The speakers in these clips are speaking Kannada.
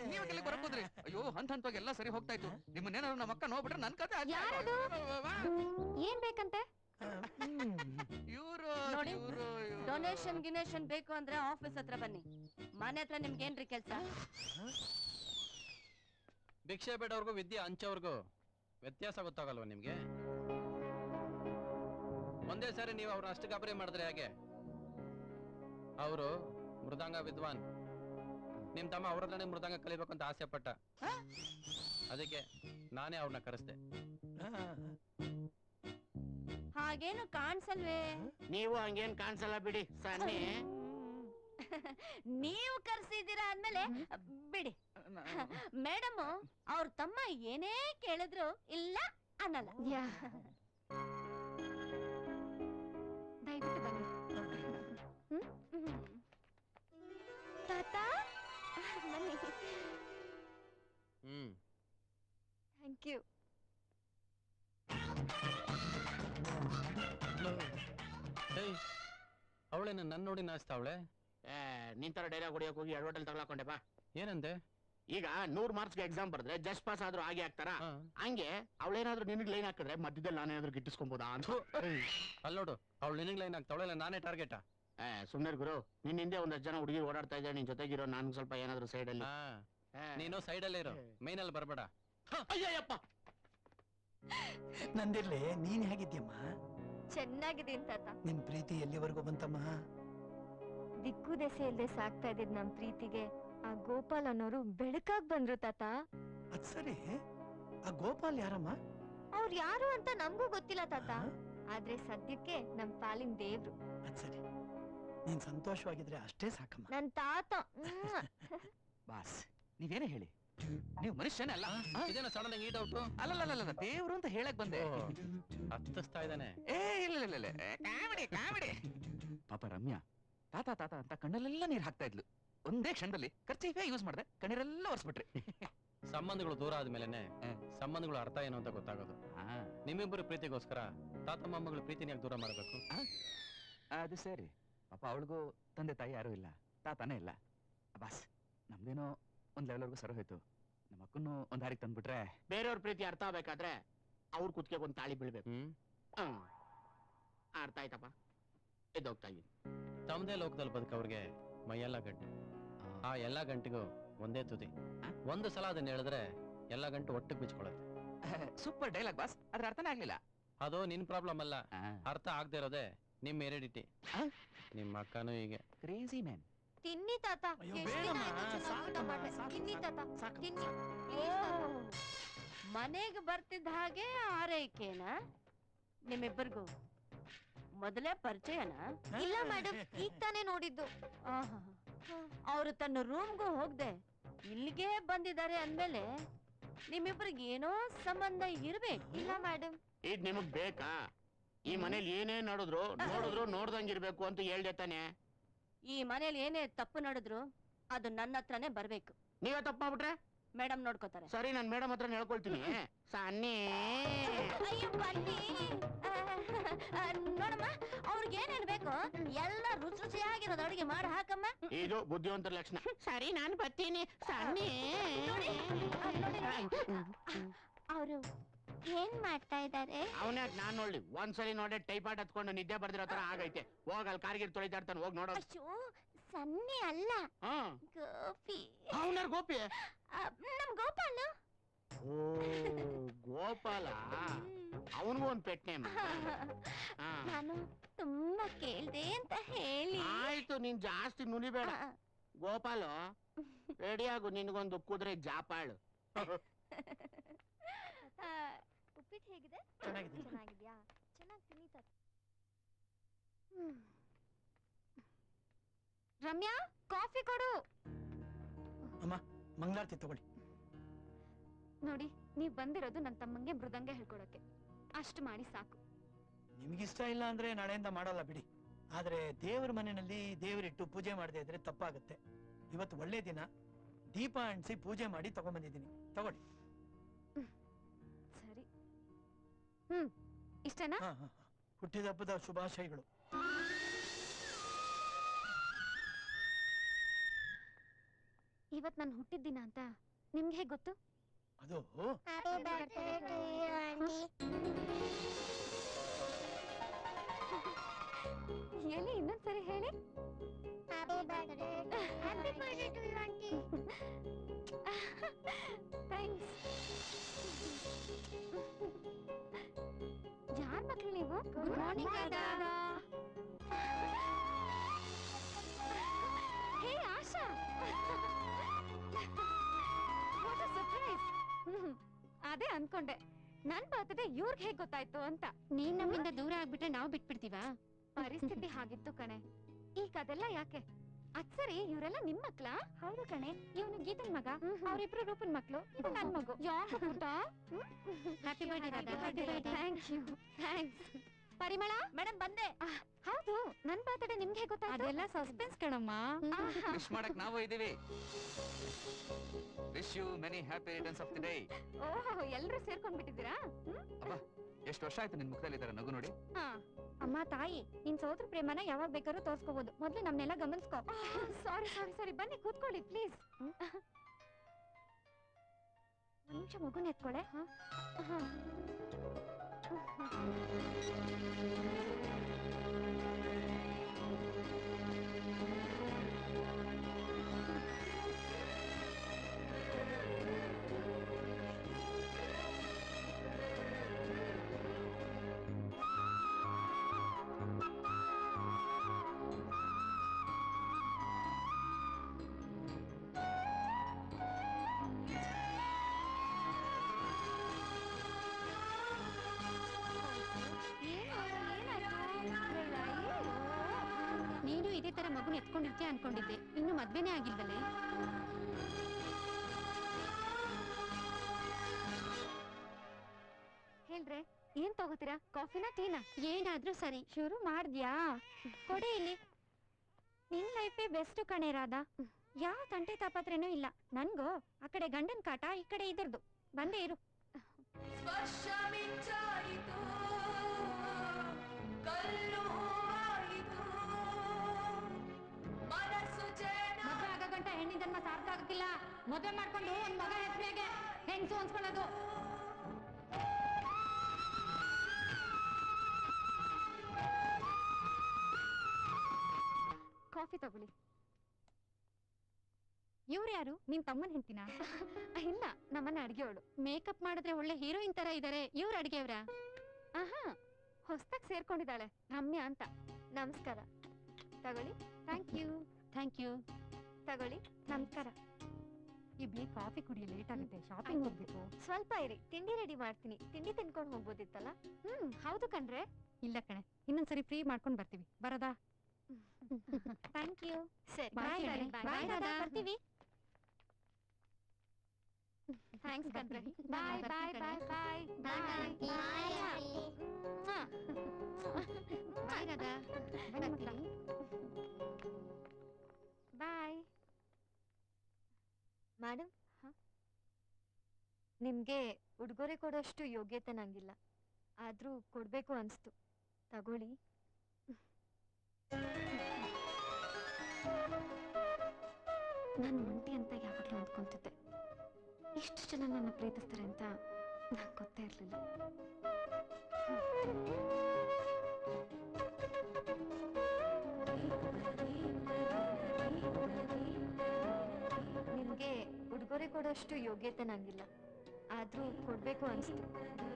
ನೀವ್ ಕೆಳಗೆ ಬರಕ್ ಹೋದ್ರಿ ಅಯ್ಯೋ ಹಂತ ಹಂತವಾಗಿ ಎಲ್ಲ ಸರಿ ಹೋಗ್ತಾ ಇತ್ತು ನಿಮ್ಮನ್ನೇನಾದ್ರು ನಮ್ಮ ಅಕ್ಕ ನೋಡ್ಬಿಟ್ರೆ ನನ್ ಕತೆ ಯಾರದು? ಏನ್ ಬೇಕಂತೆ ಇವ್ರು ನೋಡಿ ಇವ್ರು ಡೊನೇಷನ್ ಗಿನೇಷನ್ ಬೇಕು ಅಂದ್ರೆ ಆಫೀಸ್ ಹತ್ರ ಬನ್ನಿ ಮನೆ ಹತ್ರ ನಿಮ್ಗೆ ಏನ್ರಿ ಕೆಲ್ಸ ಭಿಕ್ಷೆ ಬೇಡವ್ರಿಗೂ ವಿದ್ಯೆ ಹಂಚೋರ್ಗೂ ವ್ಯತ್ಯಾಸ ಗೊತ್ತಾಗಲ್ವಾ ನಿಮ್ಗೆ ಒಂದೇ ಸಾರಿ ನೀವು ಅವ್ರನ್ನ ಅಷ್ಟು ಗಾಬರಿ ಮಾಡಿದ್ರೆ ಹೇಗೆ ಅವರು ಮೃದಂಗ ವಿದ್ವಾನ್ ನಿಮ್ ತಮ್ಮ ಅವ್ರ ಹತ್ರನೇ ಮೃದಂಗ ಕಲಿಬೇಕು ಅಂತ ಆಸೆ ಪಟ್ಟ ಅದಕ್ಕೆ ನಾನೇ ಅವ್ರನ್ನ ಕರೆಸ್ದೆ ಹಾಗೇನು ಕಾಣ್ಸಲ್ವೇ ನೀವು ಹಂಗೇನ್ ಕಾಣಿಸಲ್ಲ ಬಿಡಿ ಸನ್ನಿ ನೀವು ಕರ್ಸಿದ್ದೀರಾ ಅಂದ್ಮೇಲೆ ಬಿಡಿ ಮೇಡಮ್ ಅವ್ರ ತಮ್ಮ ಏನೇ ಕೇಳಿದ್ರು ಇಲ್ಲ ಅನ್ನಲ್ಲ ಯಾ ದಯವಿಟ್ಟು ಬನ್ನಿ ಹ್ಮ್. ತಾತ ಬನ್ನಿ ಹ್ಮ್ ಥ್ಯಾಂಕ್ ಯು ಏಯ್ ಅವಳೇನ ನನ್ ನೋಡಿ ನಾಚ್ತಾವಳೆ ಏ, ನಿಂತರ ಡೈಲಾಗ್ ಹೊಡಿಯಕ್ ಹೋಗಿ ಎರಡು ಹೋಟೆಲ್ ತಗೊಳಕೊಂಡೆ ಬಾ ಏನಂದೆ ಈಗ ನೂರ್ ಮಾರ್ಕ್ಸ್ ಎಕ್ಸಾಮ್ ಬರ್ದ್ರೆ ಜಸ್ಟ್ ಪಾಸ್ ಆದ್ರೂ ಆಗಿ ಆಗ್ತಾರ ಹಾ. ಹಂಗೆ ಅವಳೇನಾದ್ರೂ ನಿನಗ್ ಲೈನ್ ಹಾಕಿದ್ರೆ ಮಧ್ಯದಲ್ಲಿ ನಾನೇನಾದ್ರೂ ಗಿಟ್ಟಿಸ್ಕೊಂಬೋದಾ ಅಂತ ಅಲ್ಲಿ ನೋಡು ಅವಳು ನಿನಗ್ ಲೈನ್ ಆಗ್ತಾವಳೆ ಇಲ್ಲ ನಾನೇ ಟಾರ್ಗೆಟಾ ಏ, ಸುಮ್ನೆ ಇರು ಗುರು ನಿನ್ ಹಿಂದೆ ಒಂದಷ್ಟು ಜನ ಹುಡುಗಿ ಓಡಾಡ್ತಾ ಇದ್ದಾರೆ ನಿನ್ ಜೊತೆಗಿರೋ ನಾನು ಸ್ವಲ್ಪ ಏನಾದ್ರು ಸೈಡ್ ಅಲ್ಲಿ ಹಾ ಏ. ನೀನು ಸೈಡ್ ಅಲ್ಲೇ ಇರು ಮೈನ್ ಅಲ್ಲಿ ಬರ್ಬೇಡ ಅಯ್ಯಯ್ಯಪ್ಪ ನಂದಿರ್ಲಿ ನೀನ್ ಹೇಗಿದ್ಯಮ್ಮ ಚೆನ್ನಾಗಿದ್ದೀನಿ ತಾತ ನಿನ್ ಪ್ರೀತಿ ಎಲ್ಲಿವರೆಗೂ ಬಂತಮ್ಮ ದಿಕ್ಕು ದೆಸೆ ಇಲ್ದೆ ಸಾಕ್ತಾ ಇದ್ದಿದ್ ನಮ್ ಪ್ರೀತಿಗೆ ಆ ಗೋಪಾಲ್ ಅನ್ನೋರು ಬೆಳಕಾಗ್ ಬಂದ್ರು ತಾತ ಅದ್ ಸರಿ ಆ ಗೋಪಾಲ್ ಯಾರಮ್ಮ ಅವ್ರು ಯಾರು ಅಂತ ನಮ್ಗೂ ಗೊತ್ತಿಲ್ಲ ತಾತ ಆದ್ರೆ ಸದ್ಯಕ್ಕೆ ನಮ್ ಪಾಲಿನ ದೇವ್ರು ಅದ್ ಸರಿ ನೀನ್ ಸಂತೋಷವಾಗಿದ್ರೆ ಅಷ್ಟೇ ಸಾಕಮ್ಮ ನನ್ ತಾತ ಮ್ಮ್. ಬಾಸ್ ನೀವೇನೇ ಹೇಳಿ ನೀವು ಮನುಷ್ಯನೇ ಅಲ್ಲ ಆ? ಇದೇನ ಸಡನ್ ಆಗಿ ಈ ಡೌಟು ಅಲ್ಲಲ್ಲಲ್ಲ ದೇವ್ರು ಅಂತ ಹೇಳಕ್ ಬಂದೆ ಹತ್ತಿಸ್ತಾ ಇದ್ದಾನೆ ಏ ಇಲ್ಲ ಇಲ್ಲ ಇಲ್ಲ ಏ, ಕಾಮಿಡಿ ಕಾಮಿಡಿ ಪಾಪ ರಮ್ಯಾ ತಾತ ತಾತ ಅಂತ ಕಣ್ಣಲ್ಲೆಲ್ಲ ನೀರ್ ಹಾಕ್ತಾ ಇದ್ಲು ಒಂದೇ ಕ್ಷಣದಲ್ಲಿ ಖರ್ಚಿಗೆ ಯೂಸ್ ಮಾಡ್ದೆ ಕಣ್ಣೀರೆಲ್ಲ ಒರೆಸ್ಬಿಟ್ರಿ ಸಂಬಂಧಗಳು ದೂರ ಆದ್ಮೇಲೆನೆ ಹ. ಸಂಬಂಧಗಳು ಅರ್ಥ ಏನು ಅಂತ ಗೊತ್ತಾಗೋದು ಆ, ನಿಮ್ಮಿಬ್ಬರು ಪ್ರೀತಿಗೋಸ್ಕರ ತಾತ ಮೊಮ್ಮಗಳ ಪ್ರೀತಿನ ಯಾಕೆ ದೂರ ಮಾಡಬೇಕು ಅದು ಸರಿ ಪಾಪ ಅವಳಿಗೂ ತಂದೆ ತಾಯಿ ಯಾರು ಇಲ್ಲ ತಾತನೇ ಇಲ್ಲ ಬಾಸ್ ನಮ್ದೇನೋ ಒಂದ್ ಲೆವೆಲ್ವರೆಗೂ ಸರಿ ಹೋಯ್ತು ನಮ್ಮ ಅಕ್ಕನ್ನು ಒಂದ್ ಹಾರಿಗೆ ತಂದ್ಬಿಟ್ರೆ ಬೇರೆಯವ್ರ ಪ್ರೀತಿ ಅರ್ಥ ಆಗ್ಬೇಕಾದ್ರೆ ಅವ್ರ ಕುತ್ತಿಗೆ ಒಂದ್ ತಾಳಿ ಬೀಳ್ಬೇಕು ಹ್ಮ್ ಹ್ಮ್. ಅರ್ಥ ಆಯ್ತಪ್ಪ ಎದ್ದೋಗ್ತಾ ಇದೀನಿ ತಮ್ಮದೇ ಲೋಕದಲ್ಲಿ ಬದುಕವ್ರಿಗೆ ಮೈಯೆಲ್ಲ ಗಂಟು ಆ ಎಲ್ಲಾ ಗಂಟಿಗೂ ಒಂದೇ ತುದಿ ಒಂದು ಸಲ ಅದನ್ನ ಹೇಳಿದ್ರೆ ಎಲ್ಲಾ ಗಂಟು ಒಟ್ಟಿಗೆ ಬಿಚ್ಕೊಳ್ಳುತ್ತೆ ಸೂಪರ್ ಡೈಲಾಗ್ ಬಾಸ್ ಅದ್ರ ಅರ್ಥನೇ ಆಗ್ಲಿಲ್ಲ ಅದು ನಿನ್ ಪ್ರಾಬ್ಲಮ್ ಅಲ್ಲ ಆ, ಅರ್ಥ ಆಗದೆ ಇರೋದೇ ನಿಮ್ ಎರಿಡಿಟಿ ಆ? ನಿಮ್ಮ ಅಕ್ಕನೂ ಹೀಗೆ ಕ್ರೇಜಿ ಮ್ಯಾನ್ ತಿನ್ನಿ ತಾತ ಅಯ್ಯೋ, ಎಷ್ಟ್ ದಿನ ಬೇಡಮ್ಮ, ಆಯ್ತು ಚೆನ್ನಾಗ್ ಊಟ ಸಾಕಮ್ಮ, ಮಾಡ್ದೆ. ಸಾಕು. ತಿನ್ನಿ ತಾತ ಸಾಕು. ತಿನ್ನಿ ಮನೆಗೆ ಬರ್ತಿದ್ದ ಹಾಗೆ ಆರೈಕೆನಾ ನಿಮ್ಮಿಬ್ಬರಿಗೂ ಮೊದಲೇ ಪರಿಚಯನಾ ಇಲ್ಲ ಮೇಡಮ್ ಈಗ ತಾನೇ ನೋಡಿದ್ದು ಅವರು ತನ್ನ ರೂಮ್ಗೂ ಹೋಗ್ದೆ ಇಲ್ಲಿಗೆ ಬಂದಿದ್ದಾರೆ ಅಂದ್ಮೇಲೆ ನಿಮ್ಮಿಬ್ಬರಿಗೆ ಏನೋ ಸಂಬಂಧ ಇರ್ಬೇಕು ಇಲ್ಲ ಮೇಡಮ್ ಇದ್ ನಿಮಗ್ ಬೇಕಾ ಈ ಮನೇಲಿ ಏನೇ ನೋಡಿದ್ರು ನೋಡಿದ್ರು ನೋಡ್ದಂಗಿರ್ಬೇಕು ಅಂತ ಹೇಳ್ದೆ ತಾನೆ ಈ ಮನೇಲಿ ಏನೇ ತಪ್ಪು ನಡೆದ್ರು ಅದು ನನ್ನ ಹತ್ರನೇ ಬರ್ಬೇಕು ನೀವೇ ತಪ್ಪು ಮಾಡ್ಬಿಟ್ರೆ ಮೇಡಮ್ ನೋಡ್ಕೋತಾರೆ ಸರಿ ನಾನ್ ಮೇಡಮ್ ಹತ್ರ ಹೇಳ್ಕೊಳ್ತೀನಿ ಸನ್ನಿ ಅಯ್ಯೋ ಬನ್ನಿ ಆ, ಆ, ನೋಡಮ್ಮ ಅವ್ರಿಗೆ ಏನೇನ್ ಬೇಕು ಎಲ್ಲ ರುಚಿ ರುಚಿಯಾಗಿರೋದು ಅಡುಗೆ ಮಾಡಿ ಹಾಕಮ್ಮ ಇದು ಬುದ್ಧಿವಂತರ ಲಕ್ಷಣ ಸರಿ ನಾನ್ ಬರ್ತೀನಿ ಸನ್ನಿ ಅವರು ಏನ್ ಮಾಡ್ತಾ ಇದ್ದಾರೆ ಅವನ್ಯಾಕ್ ನಾನ್ ನೋಡ್ಲಿ ಒಂದ್ಸಲಿ ನೋಡಿ ಟೈಫಾಯ್ಡ್ ಹತ್ಕೊಂಡು ನಿದ್ದೆ ಬರ್ದಿರೋ ತರ ಆಗೈತೆ ಹೋಗ್ ಅಲ್ಲಿ ಕಾರ್ಗಿರ್ ತೊಳಿತಾ ಇರ್ತಾನೆ ಹೋಗ್ ನೋಡೋ ಅಯ್ಯೋ ಸನ್ನಿ ಅಲ್ಲ ಹಾ ಗೋಪಿ ಅವನಾರ್ ಗೋಪಿ ಆ, ನಮ್ ಗೋಪಾಲ್ ಓ ಗೋಪಾಲ ಅವನಿಗೂ ಒಂದ್ ಪೆಟ್ ನೇಮ್ ನಾನು ತುಂಬಾ ಕೇಳ್ದೆ ಅಂತ ಹೇಳಿ ಆಯ್ತು ನೀನ್ ಜಾಸ್ತಿ ನುಲಿಬೇಡ ಆ, ಗೋಪಾಲು ರೆಡಿ ಆಗು ನಿನ್ಗೊಂದು ಕುದುರೆ ಜಾಪಾಳು ಆ, ಉಪ್ಪಿಟ್ಟು ಹೇಗಿದೆ ಚೆನ್ನಾಗಿದೆ ಚೆನ್ನಾಗಿದ್ಯಾ ಚೆನ್ನಾಗಿ ತಿನ್ನಿ ತಾತ ಹ್ಮ್. ರಮ್ಯಾ ಕಾಫಿ ಕೊಡು ಅಮ್ಮ ಮಂಗಳಾರತಿ ತಗೊಳ್ಳಿ ನೋಡಿ ನೀವ್ ಬಂದಿರೋದು ನನ್ನ ತಮ್ಮಂಗೆ ಮೃದಂಗ ಹೇಳ್ಕೊಡಕ್ಕೆ ಅಷ್ಟು ಮಾಡಿ ಸಾಕು ನಿಮ್ಗಿಷ್ಟ ಇಲ್ಲ ಅಂದ್ರೆ ನಾಳೆಯಿಂದ ಮಾಡಲ್ಲ ಬಿಡಿ ಆದ್ರೆ ದೇವರ ಮನೆಯಲ್ಲಿ ದೇವರಿಟ್ಟು ಪೂಜೆ ಮಾಡದೆ ಇದ್ರೆ ತಪ್ಪಾಗುತ್ತೆ ಇವತ್ತು ಒಳ್ಳೆ ದಿನ ದೀಪ ಅಂಟಿಸಿ ಪೂಜೆ ಮಾಡಿ ತಗೊಂಡ್ಬಂದಿದ್ದೀನಿ ತಗೊಳ್ಳಿ ಸರಿ ಹ್ಮ್ ಇಷ್ಟನಾ ಹಾ ಹಾ ಹಾ. ಹುಟ್ಟಿದಬ್ಬದ ಶುಭಾಶಯಗಳು ಇವತ್ ನನ್ ಹುಟ್ಟಿದ್ದಿನ ಅಂತ ನಿಮ್ಗೆ ಹೇಗ್ ಗೊತ್ತು ಅದು ಎಲ್ಲಿ ಇನ್ನೊಂದ್ಸರಿ ಹೇಳಿ ಥ್ಯಾಂಕ್ಸ್ ಯಾರ್ ಮಕ್ಳು ನೀವು Good morning, Radha. Hey Asha What a surprise. ಹ್ಮ್. ಅದೇ ಅನ್ಕೊಂಡೆ ನನ್ ಬರ್ತ್ಡೇ ಇವ್ರಿಗೆ ಹೇಗ್ ಗೊತ್ತಾಯ್ತು ಅಂತ ನೀನ್ ನಮ್ಮಿಂದ ದೂರ ಆಗ್ಬಿಟ್ರೆ ನಾವ್ ಬಿಟ್ಬಿಡ್ತೀವಾ ಪರಿಸ್ಥಿತಿ ಹಾಗಿತ್ತು ಕಣೆ ಈಗ ಅದೆಲ್ಲ ಯಾಕೆ ಅದ್ ಸರಿ ಇವರೆಲ್ಲ ನಿಮ್ ಮಕ್ಳಾ ಹೌದು ಕಣೆ ಇವನು ಗೀತನ್ ಮಗ ಅವ್ರಿಬ್ರು ರೂಪನ್ ಮಕ್ಳು ಇದು ನನ್ ಮಗು ಯಾಕೆ ಪುಟ್ಟ happy birthday Radha happy birthday thank you thanks Parimala madam ಬಂದೆ ಹೌದು ನನ್ ಬರ್ತ್ಡೇ ನಿಮ್ಗೆ ಹೇಗ್ ಗೊತ್ತಾಯ್ತು ಅದೆಲ್ಲ ಸಸ್ಪೆನ್ಸ್ ಕಣಮ್ಮ ಆಹಾ. ವಿಶ್ ಮಾಡಕ್ ನಾವು ಇದೀವಿ wish you many happy returns of the day oh ಎಲ್ರು ಸೇರ್ಕೊಂಡ್ ಬಿಟ್ಟಿದ್ದೀರಾ ಎಷ್ಟು ವರ್ಷ ಆಯ್ತು ನಿನ್ ಮುಖದಲ್ಲಿ ಈ ತರ ನಗು ನೋಡಿ ಅಮ್ಮ ತಾಯಿ ನಿನ್ ಸೋದ್ರ ಪ್ರೇಮನ ಯಾವಾಗ ಬೇಕಾದ್ರೂ ತೋರ್ಸ್ಕೋಬಹುದು ಮೊದ್ಲು ನಮ್ನೆಲ್ಲ ಗಮನಿಸ್ಕೋ ಸಾರಿ ಸಾರಿ ಸಾರಿ ಬನ್ನಿ ಕೂತ್ಕೊಳ್ಳಿ ಪ್ಲೀಸ್ ಒಂದ್ ನಿಮಿಷ ಮಗುನ ಎತ್ಕೊಳೆ ನೀನು ಇದೇ ತರ ಮಗುನ ಎತ್ಕೊಂಡಿರ್ತೀಯ ಅನ್ಕೊಂಡಿದ್ದೆ ಇನ್ನು ಮದ್ವೆನೇ ಆಗಿಲ್ವಲ್ಲೇ ಹೇಳ್ರೆ ಏನ್ ತಗೋತೀರಾ ಕಾಫಿನಾ ಟೀನಾ ಏನಾದ್ರೂ ಸರಿ ಶುರು ಮಾಡ್ದ್ಯಾ ಕೊಡಿ ಇಲ್ಲಿ ನಿನ್ ಲೈಫೇ ಬೆಸ್ಟ್ ಕಣೆ ರಾಧಾ ಯಾವ ತಂಟೆ ತಾಪತ್ರೇನೂ ಇಲ್ಲ ನನ್ಗೋ ಆ ಕಡೆ ಗಂಡನ್ ಕಾಟ ಈ ಕಡೆ ಇದ್ರದ್ದು ಬಂದೇ ಇರು ಸ್ಪರ್ಶ ಮಿಂಚಾಯಿತು ಕಲ್ಲು ಹೂವಾಯಿತು ಮನಸ್ಸು ಜೇನ ಮದ್ವೆ ಆಗ ಗಂಟ ಹೆಣ್ಣಿನ ಜನ್ಮ ಸಾರ್ಥಕ ಆಗಕ್ಕಿಲ್ಲ ಮದ್ವೆ ಮಾಡ್ಕೊಂಡು ಒಂದ್ ಮಗ ಹೆಸರಿಗೆ ಹೆಂಗ್ಸು ಅನ್ಸ್ಕೊಳ್ಳೋದು ಕಾಫಿ ತಗೊಳ್ಳಿ ಇವ್ರು ಯಾರು ನಿನ್ ತಮ್ಮನ್ ಹೆಂಡ್ತಿನ ಇಲ್ಲ ನಮ್ಮನೆ ಅಡ್ಗೆವಳು ಮೇಕಪ್ ಮಾಡಿದ್ರೆ ಒಳ್ಳೆ ಹೀರೋಯಿನ್ ತರ ಇದಾರೆ ಇವ್ರ ಅಡ್ಗೆವ್ರ ಆಹಾ ಹೊಸ್ದಾಗ್ ಸೇರ್ಕೊಂಡಿದ್ದಾಳೆ ರಮ್ಯಾ ಅಂತ ನಮಸ್ಕಾರ ತಗೊಳ್ಳಿ ಥ್ಯಾಂಕ್ ಯು ಥ್ಯಾಂಕ್ ಯು ತಗೊಳ್ಳಿ ನಮಸ್ಕಾರ ಇಬ್ಲಿ ಕಾಫಿ ಕುಡಿಯ ಲೇಟ್ ಆಗುತ್ತೆ ಶಾಪಿಂಗ್ ಹೋಗ್ಬೇಕು ಸ್ವಲ್ಪ ಇರಿ ತಿಂಡಿ ರೆಡಿ ಮಾಡ್ತೀನಿ ತಿಂಡಿ ತಿನ್ಕೊಂಡು ಹೋಗ್ಬೋದಿತ್ತಲ್ಲ ಹ್ಮ್ ಹೌದು ಕಣ್ರೆ ಇಲ್ಲ ಕಣೆ ಇನ್ನೊಂದ್ಸರಿ ಫ್ರೀ ಮಾಡ್ಕೊಂಡ್ ಬರ್ತೀವಿ ಬರದಾ ಥ್ಯಾಂಕ್ ಯು ಸರಿ Bye, ಬಾಯ್ ಕಣೆ. Bye Bye, Radha. ಬರ್ತೀವಿ ಥ್ಯಾಂಕ್ಸ್ ಕಣ್ರೆ ಬರ್ತೀವಿ. ಬಾಯ್ ಬಾಯ್ ಬರ್ತೀವಿ ಬಾಯ್ ಬಾಯ್ ಬಾಯ್ ಬಾಯ್ ರಾಧಾ ಬರ್ತೀನಿ. ಬಾಯ್ ಮೇಡಮ್ ನಿಮ್ಗೆ ಉಡುಗೊರೆ ಕೊಡೋಷ್ಟು ಯೋಗ್ಯತೆ ನಂಗಿಲ್ಲ ಆದ್ರೂ ಕೊಡ್ಬೇಕು ಅನ್ಸ್ತು ತಗೊಳ್ಳಿ ನಾನು ಒಂಟಿ ಅಂತ ಯಾವಾಗಲೂ ಅಂದ್ಕೊಂತಿದ್ದೆ ಇಷ್ಟು ಜನ ನನ್ನ ಪ್ರೀತಿಸ್ತಾರೆ ಅಂತ ನಂಗೆ ಗೊತ್ತೇ ಇರಲಿಲ್ಲ ನಿಮ್ಗೆ ಉಡುಗೊರೆ ಕೊಡೋಷ್ಟು ಯೋಗ್ಯತೆ ನಂಗಿಲ್ಲ ಆದ್ರೂ ಕೊಡ್ಬೇಕು ಅನ್ಸ್ತು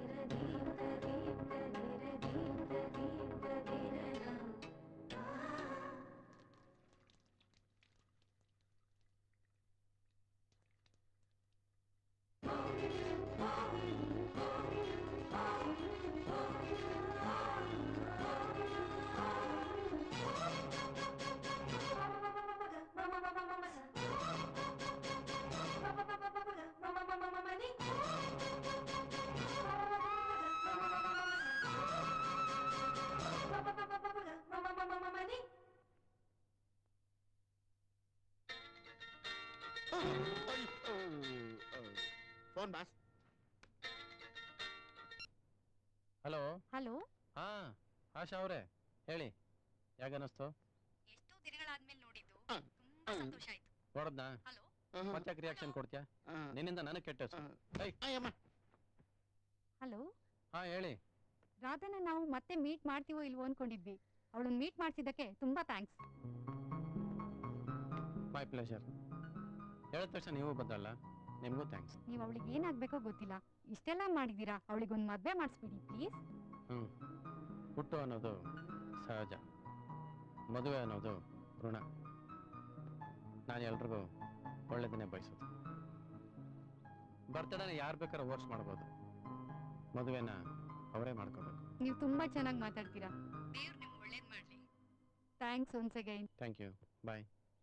ಫೋನ್ ಬಾಸ್ ಹಲೋ ಹಲೋ ಹಾ ಆಶಾ ಅವರೇ ಹೇಳಿ ಯಾಕನ್ನಿಸ್ತು ಎಷ್ಟೋ ದಿನಗಳಾದ್ಮೇಲೆ ನೋಡಿದ್ದು ಆ, ತುಂಬಾ ಆ. ಸಂತೋಷ ಆಯ್ತು ನೋಡದ್ನಾ ಹಲೋ ಮತ್ತೆ ರಿಯಾಕ್ಷನ್ ಕೊಡ್ತೀಯಾ ನಿನ್ನಿಂದ ನನಗೆ ಕೆಟ್ಟ ಹೆಸರು. ಏಯ್ ಅಯ್ಯಮ್ಮ ಹಲೋ ಹಾ ಹೇಳಿ ರಾಧನ ನಾವು ಮತ್ತೆ ಮೀಟ್ ಮಾಡ್ತೀವೋ ಇಲ್ವೋ ಅನ್ಕೊಂಡಿದ್ವಿ ಅವಳನ್ನ ಮೀಟ್ ಮಾಡ್ಸಿದ್ದಕ್ಕೆ ತುಂಬಾ ಥ್ಯಾಂಕ್ಸ್ ಮೈ ಪ್ಲೆಷರ್ ಹೇಳಿದ ತಕ್ಷಣ ನೀವು ಬದಲ್ಲ ನಿಮಗೂ ಥ್ಯಾಂಕ್ಸ್ ನೀವು ಅವಳಿಗೆ ಏನಾಗ್ಬೇಕೋ ಗೊತ್ತಿಲ್ಲ ಇಷ್ಟೆಲ್ಲ ಮಾಡಿದೀರಾ ಅವಳಿಗೊಂದು ಮದ್ವೆ ಮಾಡಿಸ್ಬಿಡಿ ಪ್ಲೀಸ್ ಹ್ಞೂ ಹುಟ್ಟು ಅನ್ನೋದು ಸಹಜ ಮದುವೆ ಅನ್ನೋದು ಋಣ ನಾನು ಎಲ್ರಿಗೂ ಒಳ್ಳೆದನ್ನೇ ಬಯಸೋದು ಬರ್ತಡೇನ ಯಾರು ಬೇಕಾದ್ರೆ ಓರ್ಸ್ ಮಾಡ್ಬೋದು ಮದುವೆನ ಅವರೇ ಮಾಡ್ಕೋಬೇಕು ನೀವು ತುಂಬಾ ಚೆನ್ನಾಗಿ ಮಾತಾಡ್ತೀರಾ ದೇವ್ರು ನಿಮ್ಗೆ ಒಳ್ಳೇದ್ ಮಾಡ್ಲಿ thanks once again thank you bye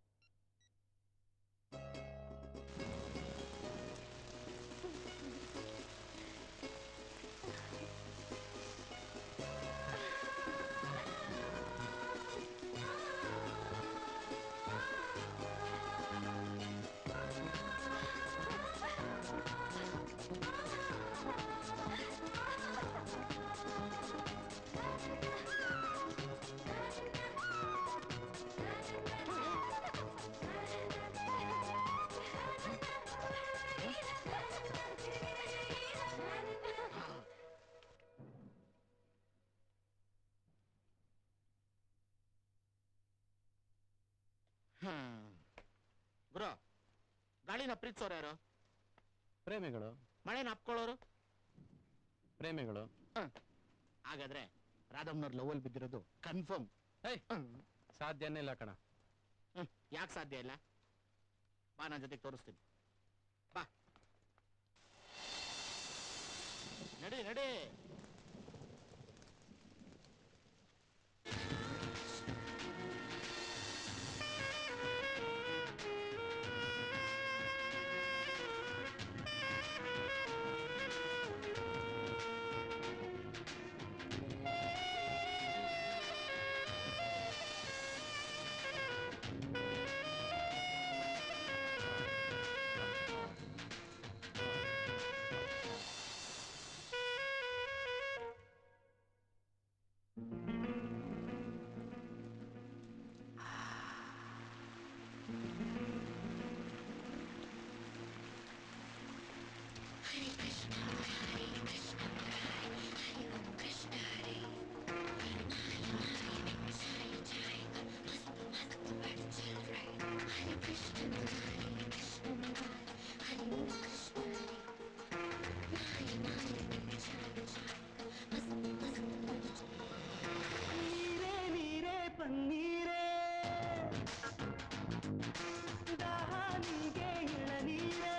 hmm. ಗುರು ಗಾಳಿನ ಪ್ರೀತಿಸೋರು ಯಾರು ಪ್ರೇಮಿಗಳು ಮಳೆನ ಅಪ್ಕೊಳ್ಳೋರು ಪ್ರೇಮಿಗಳು ಹಾಗಾದ್ರೆ ರಾಧಮ್ನವ್ರ ಲವಲ್ ಬಿದ್ದಿರೋದು ಕನ್ಫರ್ಮ್ ಏಯ್ ಸಾಧ್ಯನೇ ಇಲ್ಲ ಕಣ ಯಾಕೆ ಸಾಧ್ಯ ಇಲ್ಲ ಬಾ ನನ್ನ ಜೊತೆಗೆ ತೋರಿಸ್ತೀನಿ ಬಾ ನಡಿ ನಡಿ ನೀರೇ ನೀರೇ ಪನ್ನೀರೇ ದಾಹಾನಿಗೆ ಇಳನೀರೇ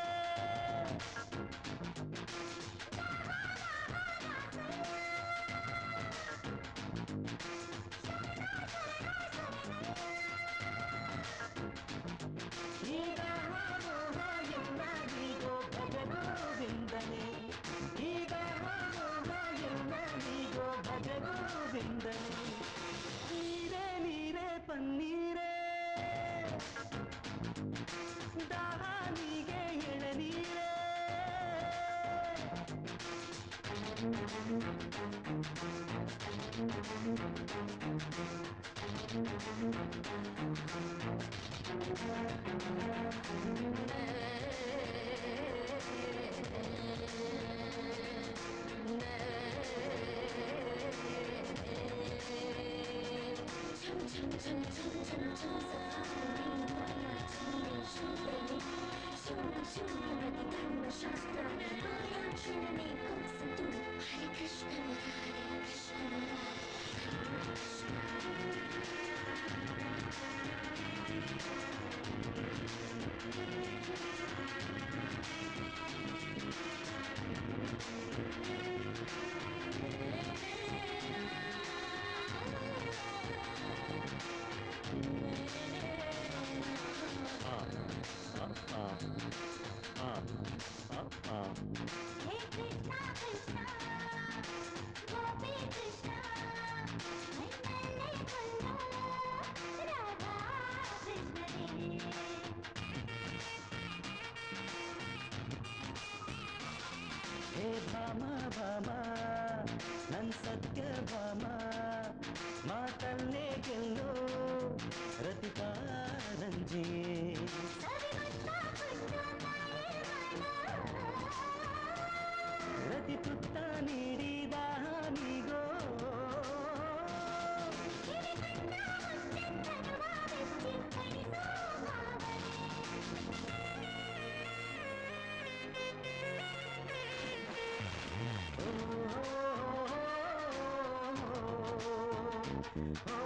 ಈ ದಾಹಮೋಹ ಎಲ್ಲರಿಗೋ ಭಜಗೋವಿಂದನೇ ಈ ದಾಹಮೋಹ ಎಲ್ಲರಿಗೋ ಭಜಗೋವಿಂದನೇ ನೀರೇ ನೀರೇ ಪನ್ನೀರೇ ದಾಹಾನಿಗೆ ಎಳನೀರೇ ಹೇ ಕೃಷ್ಣ ಕೃಷ್ಣ ಗೋಪಿ ಕೃಷ್ಣ ಮೈನಲ್ಲೇ ಕೊಂಡ ರಾಧಾ ಕೃಷ್ಣನೇ ಹೇ ಭಾಮ ಭಾಮ ನನ್ ಸತ್ಯ ಭಾಮ ಮಾತಲ್ಲೇ ಗೆಲ್ಲೋ ರತಿಕಾರಂಜಿ ಸರಿ ಮುತ್ತ ಪುಟ್ಟ ಓ